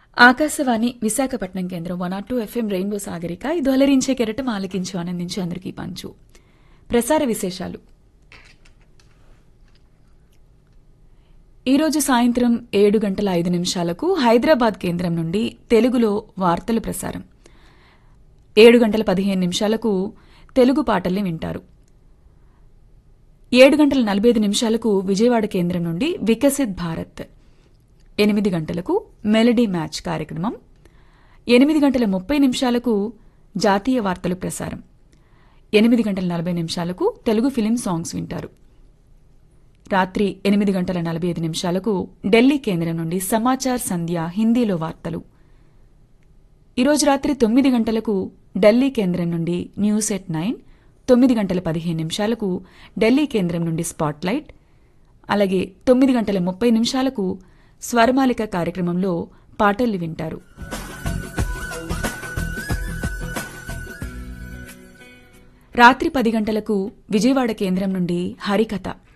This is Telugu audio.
ఆకాశవాణి విశాఖపట్నం కేంద్రం one R two F M rainbow Sagarika ఇది అలరించే కెరటం ఆలకించు ఆనందించు అందరికీ పంచు ప్రసార విశేషాలు ఈరోజు సాయంత్రం ఏడు గంటల ఐదు నిమిషాలకు హైదరాబాద్ కేంద్రం నుండి తెలుగులో వార్తలు ప్రసారం ఏడు గంటల పదిహేను నిమిషాలకు తెలుగు పాటల్ని వింటారు ఏడు గంటల నలభై ఐదు నిమిషాలకు విజయవాడ కేంద్రం నుండి వికసిత్ భారత్ ఎనిమిది గంటలకు మెలడీ మ్యాచ్ కార్యక్రమం ఎనిమిది గంటల ముప్పై నిమిషాలకు జాతీయ వార్తలు ప్రసారం ఎనిమిది గంటల నలభై నిమిషాలకు తెలుగు ఫిలిం సాంగ్స్ వింటారు రాత్రి ఎనిమిది గంటల నలభై ఐదు నిమిషాలకు ఢిల్లీ కేంద్రం నుండి సమాచార్ సంధ్య హిందీలో వార్తలు ఈరోజు రాత్రి తొమ్మిది గంటలకు ఢిల్లీ కేంద్రం నుండి న్యూస్ ఎట్ నైన్ తొమ్మిది గంటల పదిహేను నిమిషాలకు ఢిల్లీ కేంద్రం నుండి స్పాట్లైట్ అలాగే తొమ్మిది గంటల ముప్పై నిమిషాలకు స్వరమాలిక కార్యక్రమంలో పాటల్ని వింటారు రాత్రి పది గంటలకు విజయవాడ కేంద్రం నుండి హరికథ